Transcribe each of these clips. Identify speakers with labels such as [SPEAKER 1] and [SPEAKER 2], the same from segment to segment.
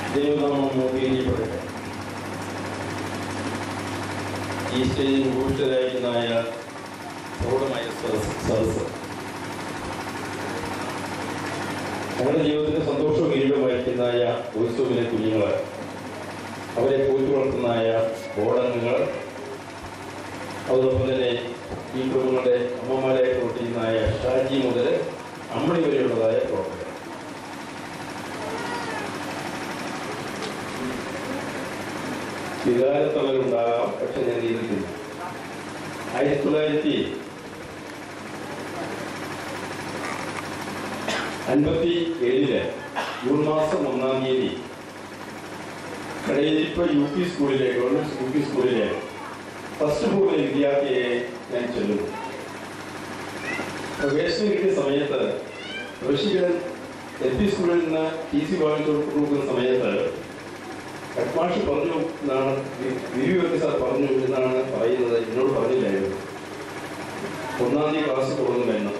[SPEAKER 1] ദൈവനാമം മോദീകരിക്കപ്പെടട്ടെ ഈ സ്റ്റേജിൽ ഭൂഷിതരായിരുന്നായ പ്രൗഢമായ സദസ് സദസ് ഞങ്ങളുടെ ജീവിതത്തിന് സന്തോഷവും കിരീടമായിരിക്കുന്നതായ ഉത്സവത്തിലെ കുഞ്ഞുങ്ങൾ അവരെ പോറ്റി വളർത്തുന്നതായ ഓടങ്ങൾ അതോടൊപ്പം തന്നെ ഈ കുടുംബങ്ങളുടെ അമ്മമാരായി പ്രവർത്തിക്കുന്നതായ ഷാജി മുതൽ അമ്മണി വരെയുള്ളതായ പ്രവർത്തകർ വികാരത്തളരുണ്ടാകാം പക്ഷെ ഞാൻ ചെയ്തിട്ടില്ല ആയിരത്തി തൊള്ളായിരത്തി അൻപത്തി ഏഴില് ജൂൺ മാസം ഒന്നാം തീയതി കടയിലിപ്പ യു പി സ്കൂളിലെ ഗവൺമെന്റ് യു പി സ്കൂളിലെ ഫസ്റ്റ് ഫ്ലോറിലെ വിദ്യാർത്ഥിയെ ഞാൻ ചെല്ലുന്നു പ്രവേശനം കിട്ടിയ സമയത്ത് ഋഷികൻ എൽ പി സ്കൂളിൽ നിന്ന് ടി സി വാങ്ങിച്ചു കൊടുക്കുന്ന സമയത്ത് ഹെഡ്മാഷ് പറഞ്ഞു എന്നാണ് വിവി സാർ പറഞ്ഞു എന്നാണ് പറയുന്നത് എന്നോട് പറഞ്ഞില്ലായിരുന്നു ഒന്നാം തീയതി ക്ലാസ് തുടങ്ങുമെന്ന്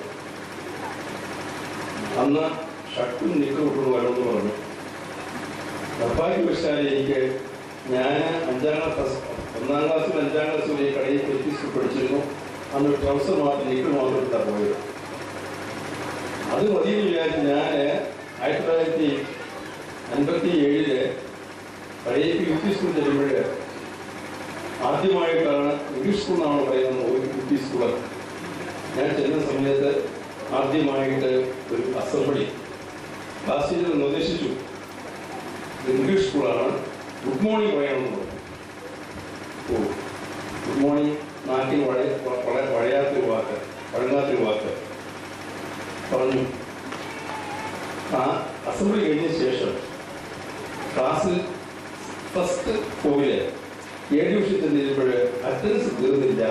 [SPEAKER 1] അന്ന് ഷട്ടും നിൽക്കും വിട്ടു വരണമെന്ന് പറഞ്ഞു നിർഭാഗ്യവശാൽ എനിക്ക് ഞാൻ അഞ്ചാം ക്ലാസ് ഒന്നാം ക്ലാസ്സിൽ അഞ്ചാം ക്ലാസ് വരെ കടയിൽ എൽ പി സ്കൂൾ പഠിച്ചിരുന്നു അന്ന് ട്രൗസർ മാത്രം നിൽക്കും മാത്രം ഇട്ടാ പോയത് അത് മതിയെന്ന് വിചാരിച്ച് ഞാൻ ആയിരത്തി തൊള്ളായിരത്തി അൻപത്തി ഏഴില് പഴയ യു പി സ്കൂൾ ചെല്ലുമ്പോൾ ആദ്യമായിട്ടാണ് ഇംഗ്ലീഷ് സ്കൂൾ എന്നാണ് പറയുന്നത് ഒരു യു പി സ്കൂള് ഞാൻ ചെല്ലുന്ന സമയത്ത് ആദ്യമായിട്ട് ഒരു അസംബ്ലി ക്ലാസ് ടീച്ചർ നിർദ്ദേശിച്ചു ഇത് ഇംഗ്ലീഷ് സ്കൂളാണ് ഗുഡ് മോർണിംഗ് പറയണമെന്ന് പറഞ്ഞു ഓ ഗുഡ് മോർണിംഗ് നാട്ടിൽ വളരെ വളരെ പഴയാത്തൊരു വാക്ക് പഴങ്ങാത്തൊരു വാക്ക് പറഞ്ഞു ആ അസംബ്ലി കഴിഞ്ഞ ശേഷം ക്ലാസ്സിൽ ഫസ്റ്റ് ഫോമില് എ ഡിവിഷൻ ചെന്നിരുമ്പോൾ അറ്റൻഡൻസ് തീർന്നില്ല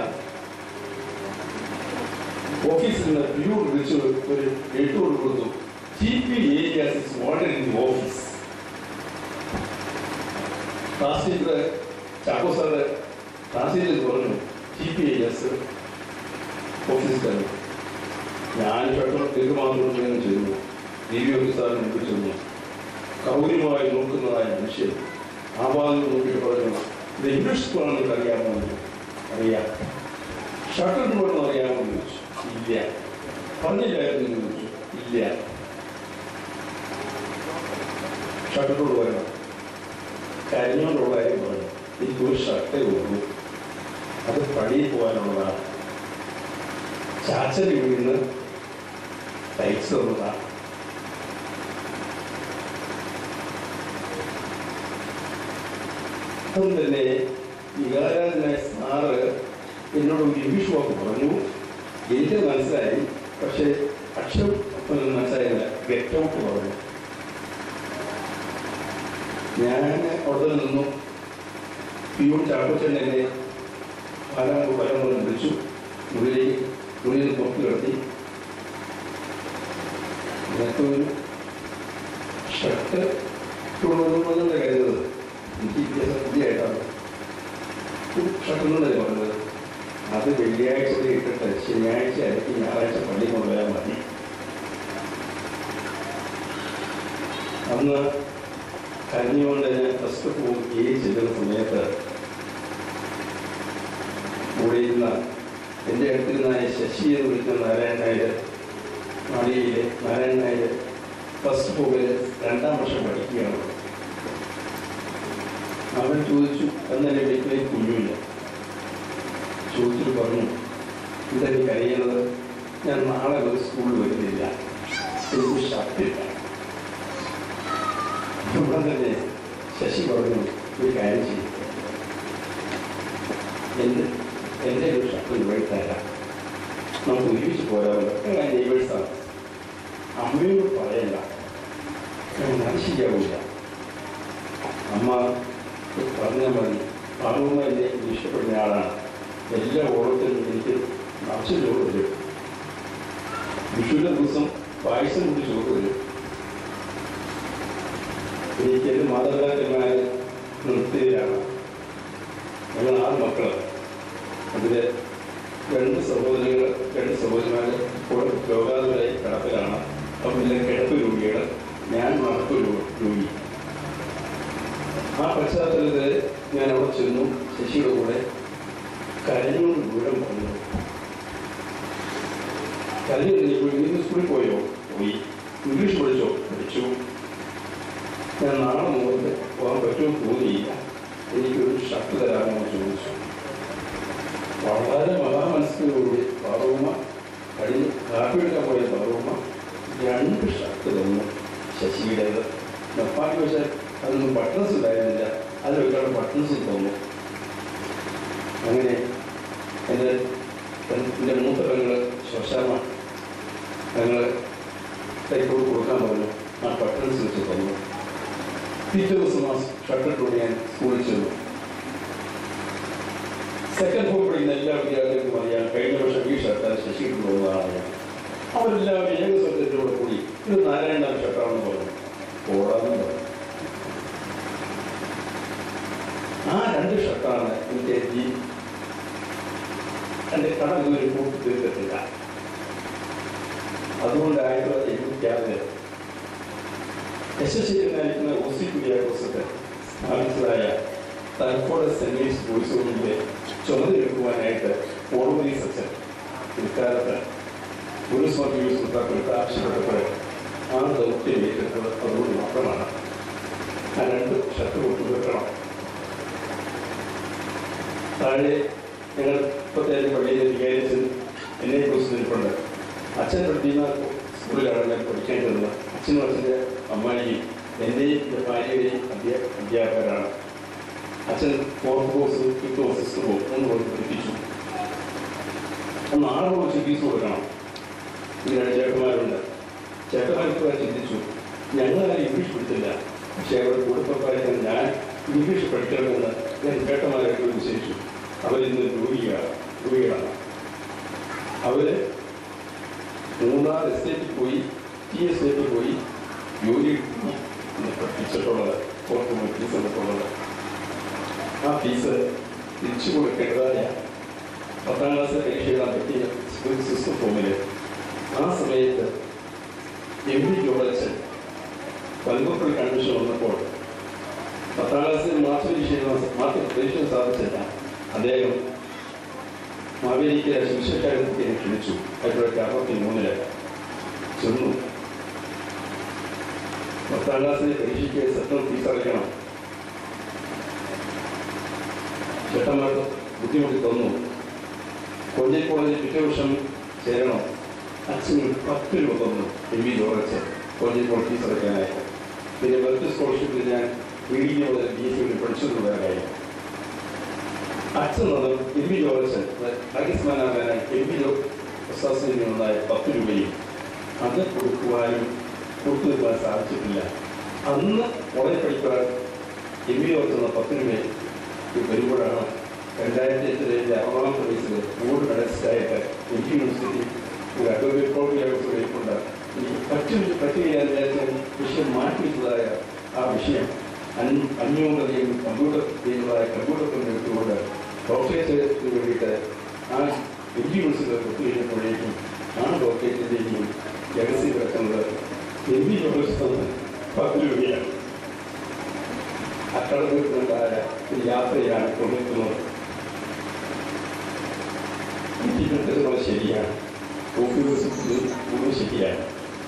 [SPEAKER 1] ഓഫീസിൽ നിന്ന് പ്യൂർ വിളിച്ച് ഒരു എഴുത്ത് കൊടുക്കുന്നു T P Arias is wanted in the office class teacher Chacko sir class teacher പറഞ്ഞു ടി പി ഏരിയാസ് ഓഫീസിൽ തന്നെ ഞാൻ പെട്ടെന്ന് തീരുമാനം ചെയ്തു ഡി വി ഓഫീസാറിന് മുമ്പിൽ ചെന്നു കൗര്യമായി നോക്കുന്നതായ മനുഷ്യൻ ആ ഭാഗം നോക്കിയിട്ട് പറഞ്ഞു ഇത് ഇംഗ്ലീഷ് സ്കൂളാണെന്ന് അറിയാമോ എന്ന് അറിയാം ഷട്ടർ പോകണമെന്ന് അറിയാമോ എന്ന് ചോദിച്ചു ഇല്ല പറഞ്ഞില്ലായിരുന്നു എന്ന് ചോദിച്ചു ഇല്ല ഷട്ടറോട് പറയണം കരിഞ്ഞോണ്ടുള്ള കാര്യം പറഞ്ഞു എനിക്ക് ഒരു ഷർട്ടേ ഉള്ളൂ അത് പടിയിൽ പോകാനുള്ളതാണ് ചാച്ചൽ വീണ് തയ്ച്ചു തന്നതാണ് അപ്പം തന്നെ വികാരാധനായ സാറ് എന്നോട് ഒരു ഇംഗ്ലീഷ് വാക്ക് പറഞ്ഞു എനിക്ക് മനസ്സിലായി പക്ഷേ അക്ഷരം അപ്പം മനസ്സിലായില്ല ഗെറ്റ് ഔട്ട് പറഞ്ഞു ഞാൻ അവിടെ നിന്നു പിയൂൺ ചാക്കോച്ചൻ എന്നെ ആരാണ്ട് വരം കൊണ്ട് വിളിച്ചു ഉള്ളിലേക്ക് ഉള്ളിൽ പുറത്ത് കിടത്തി അതിനകത്ത് ഒരു ഷർട്ട് കൊണ്ടുവന്നു കരുതുന്നത് എനിക്ക് വ്യത്യാസം പുതിയായിട്ടാണ് ഷർട്ടെന്നല്ലേ പറഞ്ഞത് അത് വെള്ളിയാഴ്ച ഇട്ടിട്ട് ശനിയാഴ്ച അല്ലെങ്കിൽ ഞായറാഴ്ച പള്ളി കൊണ്ടുപോയാൽ മതി അന്ന് കരഞ്ഞുകൊണ്ട് ഞാൻ ഫസ്റ്റ് പോകും ഈ ചെല്ലുന്ന സമയത്ത് കൂടെ ഇരുന്ന എൻ്റെ അടുത്തിരുന്ന ശശി എന്ന് വിളിക്കുന്ന നാരായണ നായർ മാളികയിലെ നാരായണ നായർ ഫസ്റ്റ് പോകുന്നത് രണ്ടാം വർഷം പഠിക്കുകയാണ് അവൻ ചോദിച്ചു എന്നല്ലേ വീട്ടിലേക്ക് കുഞ്ഞില്ല ചോദിച്ചിട്ട് പറഞ്ഞു ഇതെനിക്ക് കരയുന്നത് ഞാൻ നാളെ ഒരു സ്കൂളിൽ വരുന്നില്ല എനിക്ക് ഷർട്ടില്ല ഉടൻ തന്നെ ശശി പറഞ്ഞു ഒരു കാര്യം ചെയ്യും എൻ്റെ എൻ്റെ ഒരു ഷർട്ട് വഴി തരാം നമുക്ക് ഒരുമിച്ച് പോരാമല്ലോ ഞാൻ നെയ്ബേഴ്സാണ് അമ്മയോട് പറയല്ല അത് ശരിയാവില്ല അമ്മ പറഞ്ഞാൽ മതി പാർവമ്മ എന്നെ ഇഷ്ടപ്പെടുന്ന ആളാണ് എല്ലാ ഓണത്തിനും എനിക്ക് നിറച്ച് ചോറ് തരും വിഷുവിൻ്റെ ദിവസം പായസം കൊണ്ട് ചോറ് തരും എനിക്ക് എൻ്റെ മാതാപിതാക്കന്മാർ നിർത്തിയതാണ് ഞങ്ങൾ ആറ് മക്കൾ അതിൽ രണ്ട് സഹോദരങ്ങൾ രണ്ട് സഹോദരന്മാർ ഇപ്പോൾ രോഗാതുരായി കിടപ്പിലാണ് അപ്പം പിന്നെ കിടപ്പ് രോഗികൾ ഞാൻ നടപ്പ് രോഗി ആ പശ്ചാത്തലത്തിൽ ഞാൻ അവിടെ ചെന്നു ശശിയുടെ കൂടെ കരഞ്ഞുകൊണ്ട് ദൂരം പറഞ്ഞു കരഞ്ഞു കഴിഞ്ഞപ്പോൾ ഇന്ന് സ്കൂളിൽ പോയോ പോയി ഇംഗ്ലീഷ് പഠിച്ചോ പഠിച്ചു ഞാൻ നാളെ മുതൽ പോകാൻ പറ്റുമോ തോന്നിയില്ല എനിക്കൊരു ഷർട്ട് തരാമോ എന്ന് ചോദിച്ചു വളരെ മഹാമനസ്കരോടുകൂടി പാറവുമ്മ കഴിഞ്ഞ് കാപ്പി എടുക്കാൻ പോയ പാറവുമ്മ രണ്ട് ഷർട്ട് തന്നു ശശിയുടേത് നപ്പാക്കി വെച്ചാൽ അതൊന്നും ബട്ടൺസ് ഉണ്ടായിരുന്നില്ല അതിൽ വെക്കാനുള്ള ബട്ടൺസും തന്നു അങ്ങനെ എൻ്റെ എൻ്റെ മൂത്ത പെങ്ങൾ ശോശാമ ഞങ്ങൾ കൈക്കോട് കൊടുക്കാൻ പറഞ്ഞു ആ ബട്ടൺസ് വെച്ച് തന്നു പിറ്റേ ദിവസം ആ ഷർട്ടിട്ടോട് ഞാൻ സ്കൂളിൽ ചെന്നു സെക്കൻഡ് ഫോം പഠിക്കുന്ന എല്ലാ വിദ്യാർത്ഥികൾക്കും അറിയാം കഴിഞ്ഞ വർഷം ഈ ഷർട്ടാണ് ശശിയിട്ട് പോകുന്നതാണ് ഞാൻ അവരെല്ലാവരും ഏക സ്വന്തത്തോടെ കൂടി ഇത് നാരായണ ഷർട്ടാണെന്ന് പറഞ്ഞു ഓടാമെന്ന് പറഞ്ഞു ആ രണ്ട് ഷർട്ടാണ് എനിക്ക് ഈ എൻ്റെ കടൽ ഒരു കൂട്ടി തീർക്കത്തില്ല അതുകൊണ്ട് ആയിരത്തി തൊള്ളായിരത്തി എഴുപത്തിയാറില് എസ് എസ് നയിക്കുന്ന ഒസി കുര്യാക്കോസത്തെ സ്ഥാപിച്ചതായ തലക്കോട് സെന്റ് മേരീസ് ബോയ്സ് ഹോമിന്റെ ചുമതലയെടുക്കുവാനായിട്ട് ഓർമ്മലി സച്ചൻ ഇക്കാലത്ത് പോലീസ് മന്ത്രി യൂസ് മുത്താക്കൾക്ക് ആവശ്യപ്പെട്ടപ്പോൾ ആ ദൗത്യം ഏറ്റെടുത്തത് അതുകൊണ്ട് മാത്രമാണ് ആ രണ്ട് ഷർട്ട് കൊടുത്തു വെക്കണം താഴെ ഞങ്ങൾ ഇപ്പോഴത്തെ പള്ളിയിൽ വികാരിച്ച് എന്നെ കുറിച്ച് നിൽപ്പുണ്ട് അച്ഛൻ പഠിക്കുന്ന സ്കൂളിലാണ് ഞാൻ പഠിക്കേണ്ടത് അച്ഛനും അച്ഛൻ്റെ അമ്മായിയും എൻ്റെയും എൻ്റെ ഭാര്യയുടെയും അധ്യാ അധ്യാപകരാണ് അച്ഛൻ fourth course fifth course sixth course മൂന്ന് കോഴ്സ് പഠിപ്പിച്ചു ഒന്ന് ആറ് കോഴ്സ് ഫീസ് കൊടുക്കണം പിന്നെ ചേട്ടന്മാരുണ്ട് ചേട്ടന്മാർക്ക് ചിന്തിച്ചു ഞങ്ങളാരും ഇംഗ്ലീഷ് പഠിച്ചില്ല പക്ഷേ അവരുടെ കുടുംബക്കാരെ ഞാൻ ഇംഗ്ലീഷ് പഠിക്കണമെന്ന് ഞാൻ ചേട്ടന്മാരായിട്ട് നിശ്ചയിച്ചു അവരിന്ന് രോഗിയാണ് രോഗികളാണ് അവര് മൂന്നാർ എസ്റ്റേറ്റിൽ പോയി ടി എസ്റ്റേറ്റിൽ പോയി ജോലി എടുക്കുന്നു എന്ന് പഠിച്ചിട്ടുള്ളത് പുറത്ത് പോയി ഫീസ് എടുത്തുള്ളത് ആ ഫീസ് തിരിച്ചു കൊടുക്കേണ്ടതായ പത്താം ക്ലാസ് പരീക്ഷ എഴുതാൻ പറ്റിയ സ്കൂൾ സിസ്റ്റം ഫോമില് ആ സമയത്ത് എം ഡി ജോളച്ചൻ പൽമുക്കൽ കൺവെൻഷൻ വന്നപ്പോൾ പത്താം ക്ലാസ്സിൽ മാർച്ച് പരീക്ഷ എഴുതാൻ മാർക്ക് പരീക്ഷ സാധിച്ചില്ല അദ്ദേഹം മാവേലിക്ക് ശിക്ഷക്കാരത്തെ ക്ഷണിച്ചു ആയിരത്തി തൊള്ളായിരത്തി അറുപത്തി മൂന്നില് ചെന്നു പത്താം ക്ലാസ്സിലെ പരീക്ഷയ്ക്ക് സെപ്റ്റംബർ ഫീസ് അടയ്ക്കണം ചേട്ടന്മാർക്ക് ബുദ്ധിമുട്ടി തന്നു കൊഞ്ചൽ കോളേജിൽ പിറ്റേ വർഷം ചേരണം അച്ഛന് പത്ത് രൂപ തന്നു എം വി ജോറച്ച് കൊഞ്ചൽ കോളേജ് ഫീസ് അടയ്ക്കാനായിട്ട് പിന്നെ വെൽത്ത് സ്കോളർഷിപ്പിൽ ഞാൻ ബി ഡി മുതൽ ബി എസ് സിയിൽ പഠിച്ചിട്ടുള്ളതായി അച്ഛൻ വന്നു എം വി ജോറച്ചൻ പാകിസ്ഥാനാകാനായി എം വി പ്രസാസിൽ നിന്നുണ്ടായ പത്ത് രൂപയും അത് കൊടുക്കുവാനും കൊടുത്തു നിൽക്കാൻ സാധിച്ചിട്ടില്ല അന്ന് കോളേജ് പഠിക്കുവാൻ എം വി ജോർജ് പത്ത് രൂപയും വരുമ്പോഴാണ് രണ്ടായിരത്തി എട്ടിലെ അറുപതാമത്തെ വയസ്സിൽ ഗോൾഡ് മെഡലിസ്റ്റായിട്ട് എം ജി യൂണിവേഴ്സിറ്റി ഒരു അഡ്വക്കേറ്റ് കോളേജ് വയ്ക്കുന്നുണ്ട് എനിക്ക് പറ്റും പറ്റുകയാൽ വിചാരിച്ച വിഷയം മാറ്റിവെച്ചതായ ആ വിഷയം അഞ്ഞൂ- അഞ്ഞൂറധികം കമ്പ്യൂട്ടർ ചെയ്യുന്നതായ കമ്പ്യൂട്ടർ കൊണ്ട് എടുത്തുകൊണ്ട് ഡോക്ടറേറ്റിന് വേണ്ടിയിട്ട് ആ എം ജി യൂണിവേഴ്സിറ്റി ഒത്തുകഴിഞ്ഞപ്പോഴേക്കും ആ ഡോക്ടറേറ്റിൻ്റെയും രഹസ്യം കിടക്കുന്നത് എം ജി യൂണിവേഴ്സിറ്റി പത്ത് രൂപയാണ് അക്കടന്നിട്ടുണ്ടായ ഒരു യാത്രയാണ് കൊണ്ടുവന്നത് ഇതിനകത്ത് ശരിയാണ് ഓഫീസ് കൂടുതൽ ശരിയാണ്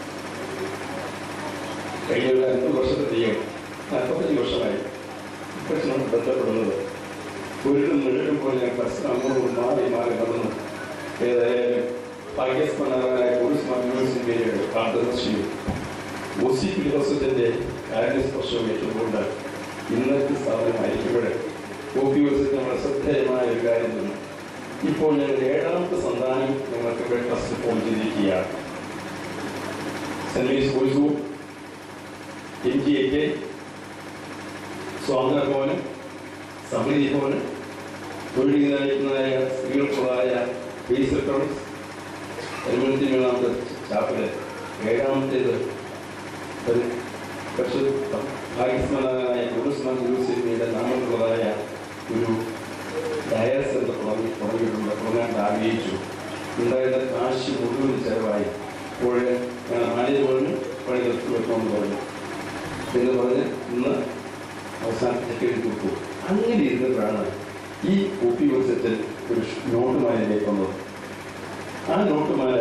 [SPEAKER 1] കഴിഞ്ഞ ഒരു അഞ്ച് വർഷത്തെയും നാൽപ്പത്തഞ്ച് വർഷമായി ഇപ്പോഴും നമ്മൾ ബന്ധപ്പെടുന്നത് ഒരിടും നിഴലും പോലെ ഞാൻ പരസ്പരം അങ്ങോട്ടും മാറി മാറി നടന്നു ഏതായാലും പാകിസ്ഥാനായ പോലീസ് യൂണിവേഴ്സിറ്റിയുടെ കാന്തദർശിയും ഒ സി ഫിലോസഫിന്റെ കാരണസ്പർശവും ഏറ്റുകൊണ്ട് ഇന്നത്തെ സ്ഥാപനമായിരിക്കുമ്പോൾ ഒ പി യൂണിവേഴ്സിറ്റി നമ്മുടെ ശ്രദ്ധേയമായ ഒരു കാര്യം തന്നെ ഇപ്പോൾ ഞങ്ങളുടെ ഏഴാമത്തെ സന്താനം ഞങ്ങൾക്ക് ഇവിടെ ട്രസ്റ്റ് ഫോം ചെയ്തിരിക്കുകയാണ് Saint Louis boys home M G A K സ്വാതന്ത്ര്യ ഭവന് സമൃദ്ധി ഭവന് തൊഴിൽ നയിക്കുന്നതായ സ്ത്രീകൾക്കുള്ളതായ ഫേസ് റെക്കോർഡ്സ് എഴുപത്തി മൂന്നാമത്തെ ചാപ്പില് ഏഴാമത്തേത് ഒരു പക്ഷേ പാകിസ്ഥാനായ ഉറുസ്മാൻ യൂണിവേഴ്സിറ്റിയുടെ നാമത്തിലുള്ളതായ ഒരു ഡയസ് എന്ന് തുടങ്ങി തുടങ്ങിയിട്ടുണ്ട് തുടങ്ങാൻ ആഗ്രഹിച്ചു ഉണ്ടായിരുന്ന കാശ് മുഴുവൻ ചെലവായി അപ്പോൾ ഞാൻ ആദ്യം പറഞ്ഞു പണി നിർത്തി വെക്കണമെന്ന് പറഞ്ഞു എന്ന് പറഞ്ഞ് ഇന്ന് അവസാനത്തെ ചെക്ക് എഴുതി കൊടുത്തു അങ്ങനെ ഇരുന്നപ്പോഴാണ് ഈ ഒ പി സെറ്റിൽ ഒരു നോട്ടുമാല എൻ്റെ വന്നത് ആ നോട്ടുമാല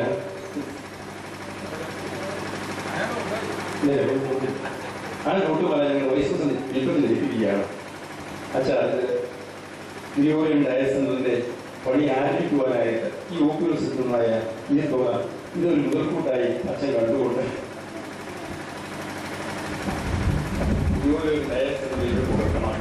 [SPEAKER 1] ഇല്ലേ, ആ നോട്ടുമാല ഞങ്ങൾ വൈസ് വീട്ടിൽ ലഭിക്കുകയാണ് അച്ഛാ അത് ഗ്രിഗോറിയൻ ഡയസെന്നതിന്റെ പണി ആരംഭിക്കുവാനായിട്ട് ഈ ഒ പി സെറ്റുമായ ഈ തുക ഇതൊരു മുതൽക്കൂട്ടായി അച്ഛൻ കണ്ടുകൊണ്ട് ഗ്രിഗോറിയൻ ഡയസെന്നതിൽ കൊടുക്കണം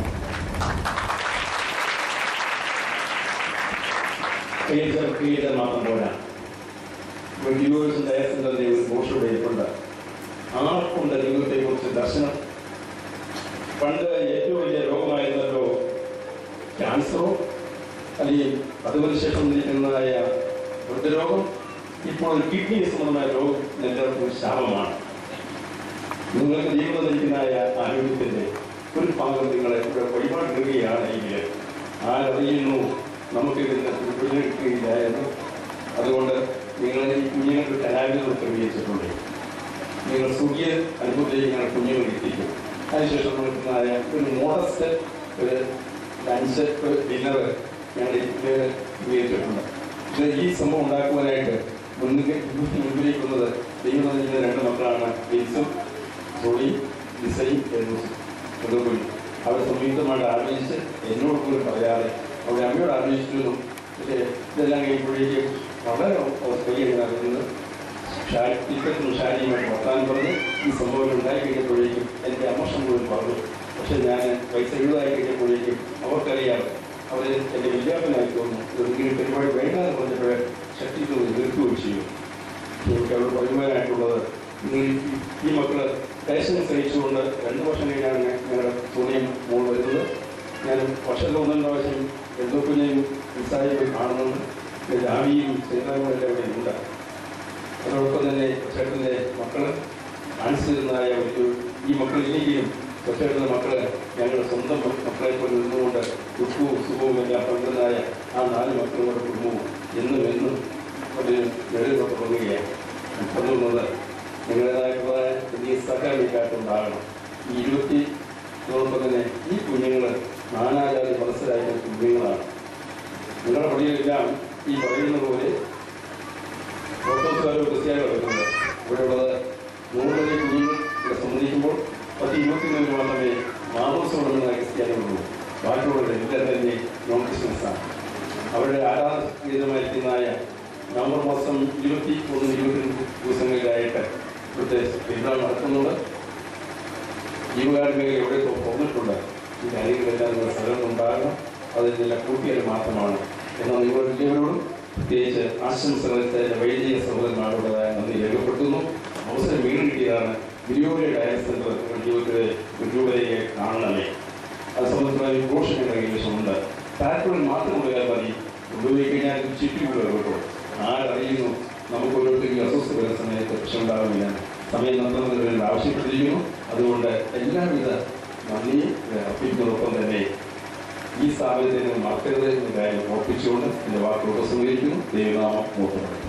[SPEAKER 1] കയ്യിൽ കയ്യിൽ മാത്രം പോരാ ഗ്രിഗോറിയൻ ഡയസെന്നതിന്റെ ഒരു പോസ്റ്ററുടെ ഇരിപ്പുണ്ട് ആർക്കുണ്ട് ദൈവത്തെ കുറിച്ച് ദർശനം പണ്ട് ഏറ്റവും വലിയ രോഗമായിരുന്നല്ലോ ക്യാൻസറോ അല്ലെങ്കിൽ അതുപോലെ ശേഷം നിൽക്കുന്നതായ വൃദ്ധരോഗം ഇപ്പോൾ കിഡ്നി സംബന്ധമായ രോഗം എല്ലാവർക്കും ഒരു ശാപമാണ് നിങ്ങൾക്ക് ജീവിതം നയിക്കുന്നതായ ആരോഗ്യത്തിന്റെ ഒരു ഭാഗം നിങ്ങളെ ഇവിടെ വഴിപാടിടുകയാണെങ്കിൽ ആരറിയുന്നു നമുക്ക് ഇതിന് ഉപയോഗിക്കുകയില്ല എന്ന് അതുകൊണ്ട് നിങ്ങൾ ഈ കുഞ്ഞുങ്ങൾക്ക് കലാവിധം ക്രമീകരിച്ചിട്ടുണ്ട് നിങ്ങൾ സുഖിയ അനുഭവത്തിലേക്ക് നിങ്ങളുടെ കുഞ്ഞുങ്ങൾ എത്തിക്കും അതിനുശേഷം നമുക്കുണ്ടായ ഒരു മോഡസ്റ്റ് ഒരു ലഞ്ച് ഒരു ഡിന്നർ ഞങ്ങൾ ഉപയോഗിച്ചിട്ടുണ്ട് പക്ഷേ ഈ സംഭവം ഉണ്ടാക്കുവാനായിട്ട് മുന്നിൽ മുൻപിലേക്ക് വന്നത് ദൈവം നൽകുന്ന രണ്ട് മക്കളാണ് ലിൻസും സോളി ലിസയും എന്നുസും അതുകൊണ്ട് അവർ സംയുക്തമായിട്ട് ആലോചിച്ച് എന്നോട് പോലും പറയാതെ അവരുടെ അമ്മയോട് ആലോചിച്ചിരുന്നു പക്ഷേ ഇതെല്ലാം കഴിയുമ്പോഴേക്കും വളരെ കൈയ്യാണ് അറിയുന്നത് ഇപ്പോഴും ഷാരിയുമായിട്ട് വർത്താനം പറഞ്ഞ് ഈ സംഭവം ഉണ്ടായി കഴിഞ്ഞപ്പോഴേക്കും എൻ്റെ അമ്മ പോലും പറഞ്ഞു പക്ഷെ ഞാൻ പൈസ എഴുതായി കഴിഞ്ഞപ്പോഴേക്കും അവർക്കറിയാം അവർ എൻ്റെ വിദ്യാഭ്യാസമായി തോന്നുന്നു ഇതൊരിക്കലും പരിപാടി വേണ്ടെന്ന് പറഞ്ഞപ്പോൾ ശക്തിക്ക് എതിർക്കുകയും ചെയ്യും എനിക്ക് അവർ പറയുവാനായിട്ടുള്ളത് നിങ്ങൾ ഈ- ഈ മക്കള് ഫാഷൻ സഹിച്ചുകൊണ്ട് രണ്ട് വർഷം കഴിഞ്ഞാണ് ഞാൻ- ഞങ്ങളുടെ സോണിയും മോൾ വരുന്നത് ഞാൻ വർഷത്തിൽ ഒന്നും പ്രാവശ്യം എന്തോ കുഞ്ഞയും നിസ്സായി പോയി കാണുന്നുണ്ട് ജാവിയും സേതാവും എല്ലാം ഇവിടെ ഉണ്ട് അതോടൊപ്പം തന്നെ ചേട്ടൻ്റെ മക്കള് ആൻസിരുന്നതായ ഒരു ഈ മക്കളില്ലെങ്കിലും ചേട്ടൻ്റെ മക്കള് ഞങ്ങളുടെ സ്വന്തം മക്കളെ പോലെ നിന്നുകൊണ്ട് ദുഃഖവും സുഖവും എല്ലാം പങ്കിടുന്നതായ ആ നാല് മക്കളുടെ കുടുംബവും എന്നും എന്നും ഒരു നിഴൽ തുടങ്ങുകയാണ് അതുകൊണ്ടത് നിങ്ങളുടേതായിട്ടുള്ള വലിയ സഹമിക്കാട്ടുണ്ടാകണം ഈ ഇരുപത്തി അതോടൊപ്പം തന്നെ ഈ കുഞ്ഞുങ്ങൾ നാനാജാതി മനസ്സിലാക്കുന്ന കുഞ്ഞുങ്ങളാണ് നിങ്ങളുടെ പള്ളിയിലെല്ലാം ഈ പറയുന്ന പോലെ ഓർത്തഡോക്സുകാരോ ക്രിസ്ത്യാനോ വരുന്നത് ഇവിടെയുള്ളത് നൂറുപതി കുഞ്ഞുങ്ങൾ ഇവിടെ സംബന്ധിക്കുമ്പോൾ പത്ത് ഇരുപത്തിമൂന്ന് മാത്രമേ മാമോസോടുന്ന ക്രിസ്ത്യാനികളുള്ളൂ ബാക്കിയുള്ളത് എല്ലാം തന്നെ നോൺ ക്രിസ്ത്യൻസാണ് അവരുടെ ആരാധനീയമായിരിക്കുന്നതായ നവംബർ മാസം ഇരുപത്തി ഒന്ന് ഇരുപത്തിരണ്ട് ദിവസങ്ങളിലായിട്ട് ഇവിടുത്തെ പെരുന്നാൾ നടക്കുന്നുണ്ട് ജീവകാരുണ്യ എവിടെ പോന്നിട്ടുണ്ട് ഈ കാര്യങ്ങളെല്ലാം നിങ്ങളുടെ സ്ഥലം ഉണ്ടാകണം അതിനെല്ലാം കൂട്ടിയാൽ മാത്രമാണ് എന്നാൽ നിങ്ങൾ എല്ലാവരോടും പ്രത്യേകിച്ച് ആശംസകൾ വൈദിക സഹോദരന്മാരോടതായ നന്ദി രേഖപ്പെടുത്തുന്നു അവസരം വീണ്ടും കിട്ടിയതാണ് ഗുരുവിന്റെ ഡയൽ സെന്റർ നിങ്ങളുടെ ജീവിതത്തിലെ ഗുരുവരെ കാണണമേ അത് സംബന്ധിച്ചുള്ള ഒരു ഘോഷം ഞങ്ങളുടെ കൈവശമുണ്ട് താല്പര്യം മാത്രം പോയാൽ മതി ഉപയോഗിച്ച് കഴിഞ്ഞാൽ ചുറ്റിക്കൂടെ കേട്ടോ ആരറിയുന്നു നമുക്ക് ഓരോരുത്തർക്കും അസ്വസ്ഥ വരുന്ന സമയത്ത് പ്രശ്നമുണ്ടാവില്ല സമയം നന്നതിന് ആവശ്യപ്പെട്ടിരിക്കുന്നു അതുകൊണ്ട് എല്ലാവിധ നന്ദിയും അർപ്പിക്കുന്നതോടൊപ്പം തന്നെ ഈ സ്ഥാപനത്തിന് മറക്കരുത് എന്ന കാര്യം ഓർപ്പിച്ചുകൊണ്ട് എൻ്റെ വാക്കുകൾ ഉപസംഹരിക്കുന്നു ദൈവനാമം മൂത്തമാണ്